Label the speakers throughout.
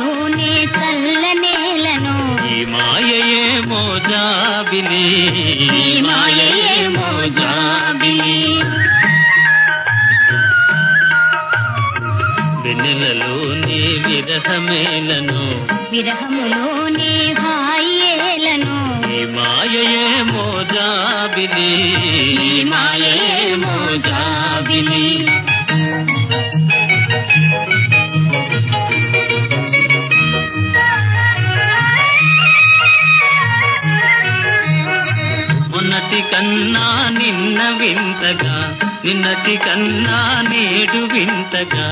Speaker 1: వెన్నెలలోనే చల్లనేలను
Speaker 2: ఈ మాయయే మోజాబిలి
Speaker 1: ఈ మాయయే మోజాబిలి
Speaker 2: వెన్నెలలోని విరహమేలను
Speaker 1: విరహములోనే హాయేలను
Speaker 2: ఈ మాయయే మోజాబిలి
Speaker 1: ఈ మాయయే మోజాబిలి
Speaker 2: మొన్నటి కన్నా నిన్న వింతగా నిన్నటి కన్నా నేడు వింతగా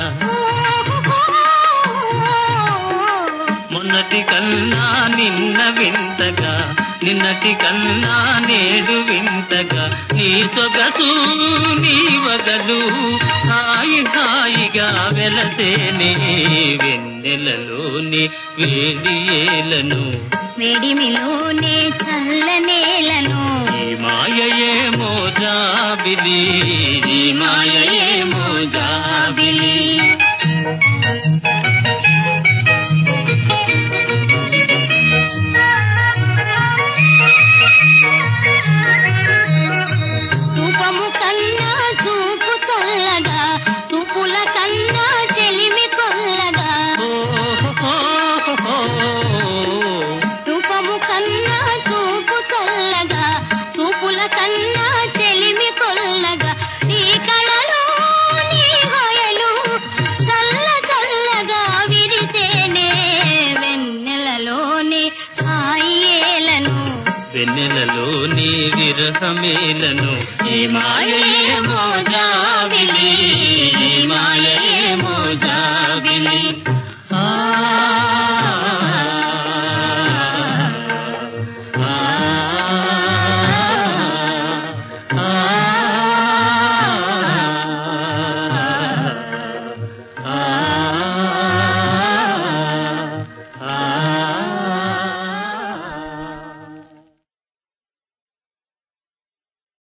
Speaker 2: మొన్నటి కన్నా నిన్న వింతగా నిన్నటి కన్నా నేడు వింతగా నీ సొగసు నీ వగలు హాయి హాయిగా వెలసేనే వెన్నెలలోని వేడి ఏలను
Speaker 1: వేడిమిలోనే చల్లనేలను
Speaker 2: ఈ మాయయే మోజాబిలి
Speaker 1: ఈ మాయయే మోజాబిలి రూపము కన్నా చూపు చల్లగా చూపుల కన్నా చెలిమి కొల్లగా రూపము కన్నా చూపు చల్లగా చూపుల కన్నా చెలిమి కొల్లగా నీ కళలో నీ హొయలు చల్ల చల్లగా విరిసేనే వెన్నెలలోని హాయేలను
Speaker 2: వెన్నెలలోని విరహమేలను ఈ మాయయే మోజాబిలి ఈ మాయయే మోజాబిలి